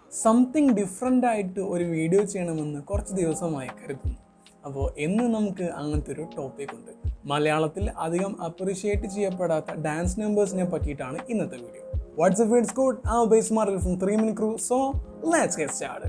something different ആയിട്ട് ഒരു video ചെയ്യണമെന്ന് കുറച്ച് ദിവസമായി കരുതുന്നു അപ്പോൾ എന്ന് നമുക്ക് അങ്ങനത്തെ ഒരു ടോപ്പിക് ഉണ്ട് മലയാളത്തിൽ അധികം അപ്രിഷിയേറ്റ് ചെയ്യപ്പെടാത്ത ഡാൻസ് നമ്പേഴ്സിനെ പറ്റിയിട്ടാണ് ഇന്നത്തെ വീഡിയോ വാട്സ്ആപ്പ് വേഡ്സ് കോഡ് ആ ബേസ് മാർക്കൽ from three minute crew so let's get start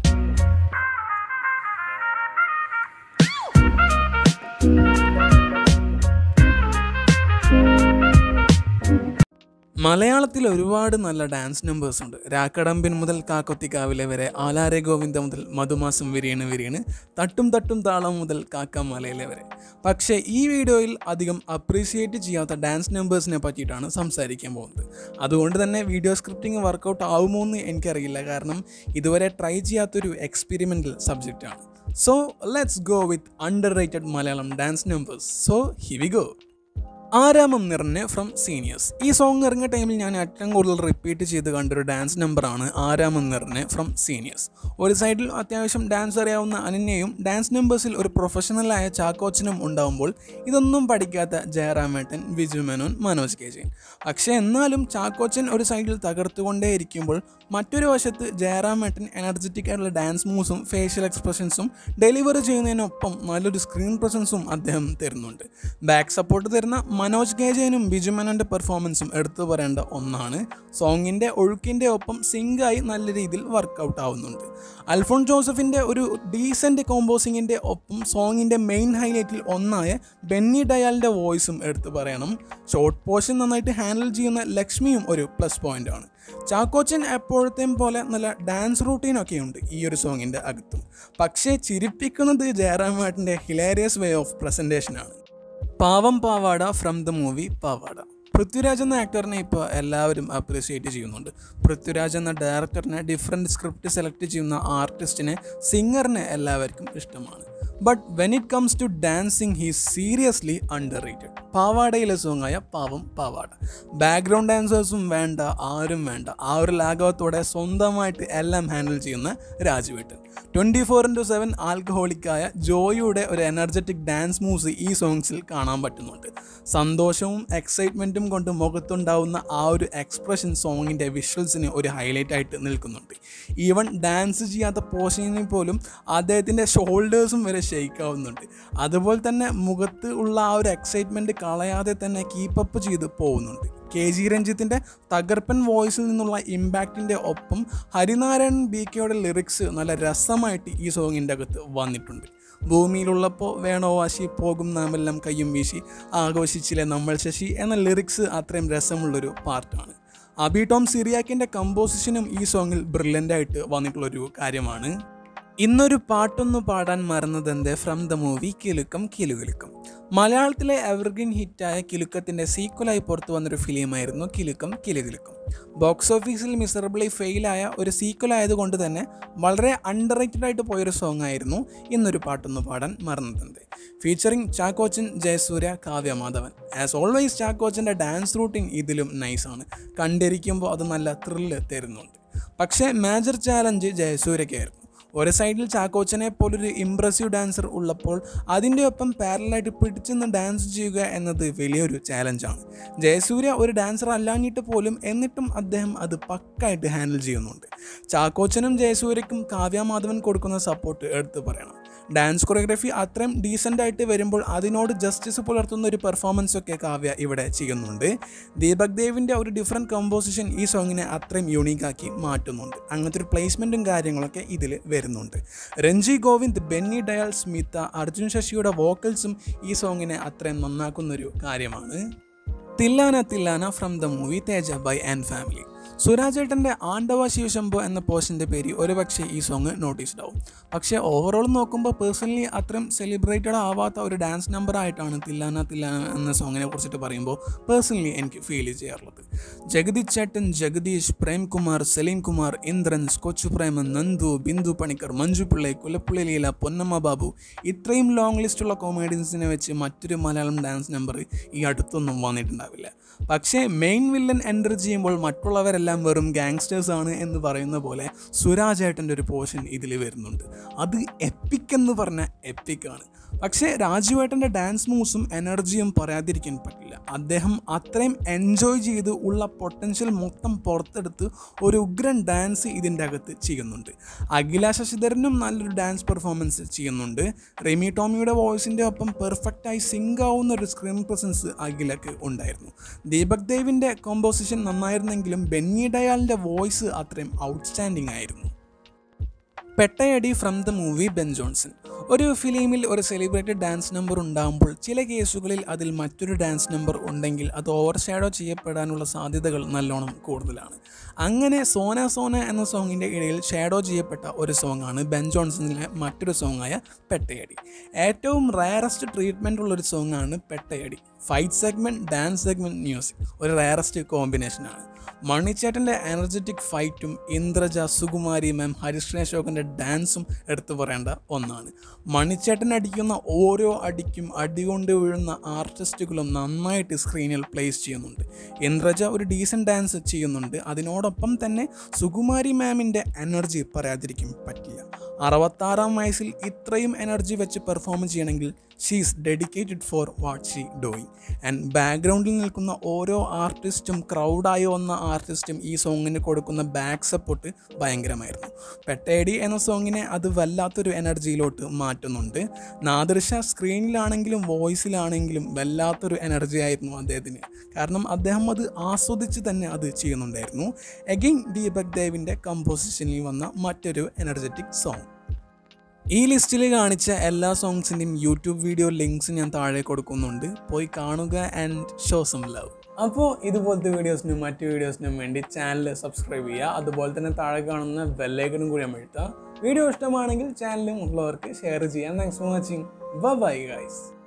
മലയാളത്തിൽ ഒരുപാട് നല്ല ഡാൻസ് നമ്പേഴ്സ് ഉണ്ട് രാക്കടമ്പിൻ മുതൽ കാക്കൊത്തിക്കാവിലെ വരെ ആലാരെ ഗോവിന്ദ മുതൽ മധുമാസം വിരിയണ് വിരിയണ് തട്ടും തട്ടും താളം മുതൽ കാക്കമലയിലെ വരെ പക്ഷേ ഈ വീഡിയോയിൽ അധികം അപ്രീഷിയേറ്റ് ചെയ്യാത്ത ഡാൻസ് നമ്പേഴ്സിനെ പറ്റിയിട്ടാണ് സംസാരിക്കാൻ പോകുന്നത് അതുകൊണ്ട് തന്നെ വീഡിയോ സ്ക്രിപ്റ്റിംഗ് വർക്കൗട്ട് ആവുമോ എന്ന് എനിക്കറിയില്ല കാരണം ഇതുവരെ ട്രൈ ചെയ്യാത്തൊരു എക്സ്പെരിമെൻ്റൽ സബ്ജക്റ്റാണ് so let's go with underrated Malayalam dance numbers so here we go ആരാമം നിറഞ്ഞ് ഫ്രം സീനിയേഴ്സ് ഈ സോങ് ഇറങ്ങിയ ടൈമിൽ ഞാൻ ഏറ്റവും കൂടുതൽ റിപ്പീറ്റ് ചെയ്ത് കണ്ടൊരു ഡാൻസ് നമ്പറാണ് ആരാമം നിറഞ്ഞ് ഫ്രം സീനിയേഴ്സ് ഒരു സൈഡിൽ അത്യാവശ്യം ഡാൻസ് അറിയാവുന്ന അനന്യയും ഡാൻസ് നമ്പേഴ്സിൽ ഒരു പ്രൊഫഷണലായ ചാക്കോച്ചനും ഉണ്ടാവുമ്പോൾ ഇതൊന്നും പഠിക്കാത്ത ജയറാമേട്ടൻ ബിജു മേനോൻ മനോജ് കെ ജയൻ പക്ഷേ എന്നാലും ചാക്കോച്ചൻ ഒരു സൈഡിൽ തകർത്തുകൊണ്ടേ ഇരിക്കുമ്പോൾ മറ്റൊരു വശത്ത് ജയറാമേട്ടൻ എനർജറ്റിക് ആയിട്ടുള്ള ഡാൻസ് മൂവ്സും ഫേഷ്യൽ എക്സ്പ്രഷൻസും ഡെലിവറി ചെയ്യുന്നതിനൊപ്പം നല്ലൊരു സ്ക്രീൻ പ്രസൻസും അദ്ദേഹം തരുന്നുണ്ട് ബാക്ക് സപ്പോർട്ട് തരുന്ന മനോജ് കെ ജയനും ബിജു മേനോൻ്റെ പെർഫോമൻസും എടുത്തു പറയേണ്ട ഒന്നാണ് സോങ്ങിൻ്റെ ഒഴുക്കിൻ്റെ ഒപ്പം സിങ്കായി നല്ല രീതിയിൽ വർക്കൗട്ട് ആവുന്നുണ്ട് അൽഫോൺ ജോസഫിൻ്റെ ഒരു ഡീസൻറ്റ് കോമ്പോസിങ്ങിൻ്റെ ഒപ്പം സോങ്ങിൻ്റെ മെയിൻ ഹൈലൈറ്റിൽ ഒന്നായ ബെന്നി ഡയാലിൻ്റെ വോയിസും എടുത്തു പറയണം ഷോർട്ട് പോർഷൻ നന്നായിട്ട് ഹാൻഡിൽ ചെയ്യുന്ന ലക്ഷ്മിയും ഒരു പ്ലസ് പോയിൻ്റ് ആണ് ചാക്കോച്ചൻ എപ്പോഴത്തെയും പോലെ നല്ല ഡാൻസ് റൂട്ടീനൊക്കെ ഉണ്ട് ഈ ഒരു സോങ്ങിൻ്റെ അകത്തും പക്ഷേ ചിരിപ്പിക്കുന്നത് ജയറാമേട്ടൻ്റെ ഹിലേരിയസ് വേ ഓഫ് പ്രസൻറ്റേഷനാണ് പാവം പാവാട ഫ്രം ദ മൂവി പാവാട പൃഥ്വിരാജ് എന്ന ആക്ടറിനെ ഇപ്പോൾ എല്ലാവരും അപ്രിസിയേറ്റ് ചെയ്യുന്നുണ്ട് പൃഥ്വിരാജ് എന്ന ഡയറക്ടറിനെ ഡിഫറെൻറ്റ് സ്ക്രിപ്റ്റ് സെലക്ട് ചെയ്യുന്ന ആർട്ടിസ്റ്റിനെ സിംഗറിനെ എല്ലാവർക്കും ഇഷ്ടമാണ് but when it comes to dancing he seriously underrated പാവാടയിലെ സോങ്ങായ പാവം പാവാട ബാക്ക്ഗ്രൗണ്ട് ഡാൻസേഴ്സും വേണ്ട ആരും വേണ്ട ആ ഒരു ലാഘവത്തോടെ സ്വന്തമായിട്ട് എല്ലാം ഹാൻഡിൽ ചെയ്യുന്ന രാജുവേട്ടൻ ട്വൻറ്റി ഫോർ ഇൻറ്റു സെവൻ ആൽക്കഹോളിക്കായ ജോയിയുടെ ഒരു എനർജറ്റിക് ഡാൻസ് മൂവ്സ് ഈ സോങ്സിൽ കാണാൻ പറ്റുന്നുണ്ട് സന്തോഷവും എക്സൈറ്റ്മെൻറ്റും കൊണ്ട് മുഖത്തുണ്ടാവുന്ന ആ ഒരു എക്സ്പ്രഷൻ സോങ്ങിൻ്റെ വിഷ്വൽസിന് ഒരു ഹൈലൈറ്റ് ആയിട്ട് നിൽക്കുന്നുണ്ട് ഈവൻ ഡാൻസ് ചെയ്യാത്ത പോർഷനിൽ പോലും അദ്ദേഹത്തിൻ്റെ ഷോൾഡേഴ്സും വരെ ഷെയ്ക്ക് ആവുന്നുണ്ട് അതുപോലെ തന്നെ മുഖത്ത് ഉള്ള ആ ഒരു എക്സൈറ്റ്മെൻറ്റ് കളയാതെ തന്നെ കീപ്പപ്പ് ചെയ്ത് പോകുന്നുണ്ട് കെ ജി രഞ്ജിത്തിൻ്റെ തകർപ്പൻ വോയിസിൽ നിന്നുള്ള ഇമ്പാക്റ്റിൻ്റെ ഒപ്പം ഹരിനാരായണൻ ബി കെയുടെ ലിറിക്സ് നല്ല രസമായിട്ട് ഈ സോങ്ങിൻ്റെ അകത്ത് വന്നിട്ടുണ്ട് ഭൂമിയിലുള്ളപ്പോൾ വേണോ വാശി പോകും നാമെല്ലാം കയ്യും വീശി ആഘോഷിച്ചില്ലേ നമ്മൾ ശശി എന്ന ലിറിക്സ് അത്രയും രസമുള്ളൊരു പാർട്ടാണ് അബി ടോം സിറിയാക്കിൻ്റെ കമ്പോസിഷനും ഈ സോങ്ങിൽ ബ്രില്യൻ്റായിട്ട് വന്നിട്ടുള്ളൊരു കാര്യമാണ് ഇന്നൊരു പാട്ടൊന്നു പാടാൻ മറന്നതെന്ത് from the movie Kilukkam Kilukilukkam മലയാളത്തിലെ എവർഗ്രീൻ ഹിറ്റായ കിലുക്കത്തിൻ്റെ സീക്വലായി പുറത്തു വന്നൊരു ഫിലിമായിരുന്നു Kilukkam Kilukilukkam box office miserably ഫെയിലായ ഒരു സീക്വൽ ആയതുകൊണ്ട് തന്നെ വളരെ അണ്ടർ റേറ്റഡ് ആയിട്ട് പോയൊരു സോങ് ആയിരുന്നു ഇന്നൊരു പാട്ടൊന്നു പാടാൻ മറന്നതെന്ത് featuring Chakochan Jayasurya Kavya Madhavan as always ചാക്കോച്ചൻ്റെ ഡാൻസ് റൂട്ടീൻ ഇതിലും നൈസാണ് കണ്ടിരിക്കുമ്പോൾ അത് നല്ല ത്രില്ല് തരുന്നുണ്ട് പക്ഷേ മേജർ ചാലഞ്ച് ജയസൂര്യക്കായിരുന്നു ഒരു സൈഡിൽ ചാക്കോച്ചനെ പോലൊരു ഇംപ്രസീവ് ഡാൻസർ ഉള്ളപ്പോൾ അതിൻ്റെ ഒപ്പം പാരലായിട്ട് പിടിച്ചെന്ന് ഡാൻസ് ചെയ്യുക എന്നത് വലിയൊരു ചാലഞ്ചാണ് ജയസൂര്യ ഒരു ഡാൻസർ അല്ലാഞ്ഞിട്ട് പോലും എന്നിട്ടും അദ്ദേഹം അത് പക്കായിട്ട് ഹാൻഡിൽ ചെയ്യുന്നുണ്ട് ചാക്കോച്ചനും ജയസൂര്യക്കും കാവ്യമാധവൻ കൊടുക്കുന്ന സപ്പോർട്ട് എടുത്തു പറയണം ഡാൻസ് കൊറിയോഗ്രഫി അത്രയും ഡീസൻ്റ് ആയിട്ട് വരുമ്പോൾ അതിനോട് ജസ്റ്റിസ് പുലർത്തുന്ന ഒരു പെർഫോമൻസ് ഒക്കെ കാവ്യ ഇവിടെ ചെയ്യുന്നുണ്ട് ദീപക് ദേവിൻ്റെ ഒരു ഡിഫറെൻറ്റ് കമ്പോസിഷൻ ഈ സോങ്ങിനെ അത്രയും യൂണീക്കാക്കി മാറ്റുന്നുണ്ട് അങ്ങനത്തെ ഒരു പ്ലേസ്മെൻറ്റും കാര്യങ്ങളൊക്കെ ഇതിൽ വരുന്നുണ്ട് രഞ്ജി ഗോവിന്ദ് ബെന്നി ഡയാൽ സ്മിത അർജുൻ ശശിയുടെ വോക്കൽസും ഈ സോങ്ങിനെ അത്രയും നന്നാക്കുന്നൊരു കാര്യമാണ് Thillana Thillana from the movie Teja Bhai and family സുരാജേട്ടൻ്റെ ആണ്ടവ ശിവശംഭു എന്ന പോസ്റ്റിൻ്റെ പേര് ഒരുപക്ഷെ ഈ സോങ് നോട്ടീസ്ഡ് ആവും പക്ഷേ ഓവറോൾ നോക്കുമ്പോൾ പേഴ്സണലി അത്രയും സെലിബ്രേറ്റഡ് ആവാത്ത ഒരു ഡാൻസ് നമ്പർ ആയിട്ടാണ് തില്ലാന തില്ലാന എന്ന സോങ്ങിനെ കുറിച്ചിട്ട് പറയുമ്പോൾ പേഴ്സണലി എനിക്ക് ഫീൽ ചെയ്യാറുള്ളത് ജഗദീഷ് ചേട്ടൻ ജഗദീഷ് പ്രേംകുമാർ സലീം കുമാർ ഇന്ദ്രൻസ് കൊച്ചു പ്രേമൻ നന്ദു ബിന്ദു പണിക്കർ മഞ്ജു പിള്ളൈ കുലപ്പുള്ളി ലീല പൊന്നമ്മ ബാബു ഇത്രയും ലോങ് ലിസ്റ്റുള്ള കോമേഡിയൻസിനെ വെച്ച് മറ്റൊരു മലയാളം ഡാൻസ് നമ്പർ ഈ അടുത്തൊന്നും വന്നിട്ടുണ്ടാവില്ല പക്ഷേ മെയിൻ വില്ലൻ എൻ്റർ ചെയ്യുമ്പോൾ മറ്റുള്ളവരെല്ലാം എല്ലാം വെറും ഗാങ്സ്റ്റേഴ്സ് ആണ് എന്ന് പറയുന്ന പോലെ സുരാജേട്ടൻ്റെ ഒരു പോർഷൻ ഇതിൽ വരുന്നുണ്ട് അത് എപ്പിക് എന്ന് പറഞ്ഞാൽ എപ്പിക്കാണ് പക്ഷേ രാജുവേട്ടൻ്റെ ഡാൻസ് മൂവ്സും എനർജിയും പറയാതിരിക്കാൻ പറ്റില്ല അദ്ദേഹം അത്രയും എൻജോയ് ചെയ്ത് ഉള്ള പൊട്ടൻഷ്യൽ മൊത്തം പുറത്തെടുത്ത് ഒരു ഉഗ്രൻ ഡാൻസ് ഇതിൻ്റെ അകത്ത് ചെയ്യുന്നുണ്ട് അഖില ശശിധരനും നല്ലൊരു ഡാൻസ് പെർഫോമൻസ് ചെയ്യുന്നുണ്ട് റിമി ടോമിയുടെ വോയിസിൻ്റെ ഒപ്പം പെർഫെക്റ്റായി സിങ്ക് ആവുന്ന ഒരു സ്ക്രീൻ പ്രസൻസ് അഖിലക്ക് ഉണ്ടായിരുന്നു ദീപക് ദേവിൻ്റെ കോമ്പോസിഷൻ നന്നായിരുന്നെങ്കിലും ബെന്നി ഡയാലിൻ്റെ വോയിസ് അത്രയും ഔട്ട്സ്റ്റാൻഡിംഗ് ആയിരുന്നു പെട്ടയടി from the movie Ben Johnson ഒരു ഫിലിമിൽ ഒരു സെലിബ്രേറ്റഡ് ഡാൻസ് നമ്പർ ഉണ്ടാകുമ്പോൾ ചില കേസുകളിൽ അതിൽ മറ്റൊരു ഡാൻസ് നമ്പർ ഉണ്ടെങ്കിൽ അത് ഓവർ ഷാഡോ ചെയ്യപ്പെടാനുള്ള സാധ്യതകൾ നല്ലോണം കൂടുതലാണ് അങ്ങനെ സോന സോന എന്ന സോങ്ങിൻ്റെ ഇടയിൽ ഷാഡോ ചെയ്യപ്പെട്ട ഒരു സോങ്ങാണ് ബെൻ ജോൺസണിലെ മറ്റൊരു സോങ്ങായ പെട്ടയടി ഏറ്റവും റയറസ്റ്റ് ട്രീറ്റ്മെൻ്റ് ഉള്ളൊരു സോങ്ങാണ് പെട്ടയടി fight segment dance segment music ഒരു റയറസ്റ്റ് കോമ്പിനേഷനാണ് മണിച്ചേട്ടൻ്റെ എനർജറ്റിക് ഫൈറ്റും ഇന്ദ്രജ സുകുമാരി മാം ഹരിശ്രീ അശോകൻ്റെ ഡാൻസും എടുത്തു പറയേണ്ട ഒന്നാണ് മണിച്ചേട്ടൻ അടിക്കുന്ന ഓരോ അടിക്കും അടികൊണ്ട് വീഴുന്ന ആർട്ടിസ്റ്റുകളും നന്നായിട്ട് സ്ക്രീനിൽ പ്ലേസ് ചെയ്യുന്നുണ്ട് ഇന്ദ്രജ ഒരു ഡീസൻറ്റ് ഡാൻസ് ചെയ്യുന്നുണ്ട് അതിനോടൊപ്പം തന്നെ സുകുമാരി മാമിൻ്റെ എനർജി പറയാതിരിക്കും പറ്റില്ല അറുപത്താറാം വയസ്സിൽ ഇത്രയും എനർജി വെച്ച് പെർഫോം ചെയ്യണമെങ്കിൽ she's dedicated for what she doing and ബാക്ക്ഗ്രൗണ്ടിൽ നിൽക്കുന്ന ഓരോ ആർട്ടിസ്റ്റും ക്രൗഡായി വന്ന ആർട്ടിസ്റ്റും ഈ സോങ്ങിന് കൊടുക്കുന്ന ബാക്ക് സപ്പോർട്ട് ഭയങ്കരമായിരുന്നു പെട്ടേടി എന്ന സോങ്ങിനെ അത് വല്ലാത്തൊരു എനർജിയിലോട്ട് മാറ്റുന്നുണ്ട് നാദൃശ സ്ക്രീനിലാണെങ്കിലും വോയിസിലാണെങ്കിലും വല്ലാത്തൊരു എനർജി ആയിരുന്നു അദ്ദേഹത്തിന് കാരണം അദ്ദേഹം അത് ആസ്വദിച്ച് തന്നെ അത് ചെയ്യുന്നുണ്ടായിരുന്നു എഗെയിൻ ദീപക് ദേവിൻ്റെ കമ്പോസിഷനിൽ വന്ന മറ്റൊരു എനർജറ്റിക് സോങ് ഈ ലിസ്റ്റിൽ കാണിച്ച എല്ലാ സോങ്സിൻ്റെയും യൂട്യൂബ് വീഡിയോ ലിങ്ക്സ് ഞാൻ താഴെ കൊടുക്കുന്നുണ്ട് പോയി കാണുക ആൻഡ് ഷോ സം ലവ് അപ്പോൾ ഇതുപോലത്തെ വീഡിയോസിനും മറ്റു വീഡിയോസിനും വേണ്ടി ചാനൽ സബ്സ്ക്രൈബ് ചെയ്യുക അതുപോലെ തന്നെ താഴെ കാണുന്ന ബെല്ലൈക്കനും കൂടി അമഴ്ത്തുക വീഡിയോ ഇഷ്ടമാണെങ്കിൽ ചാനലും ഉള്ളവർക്ക് ഷെയർ ചെയ്യാം thanks for watching bye guys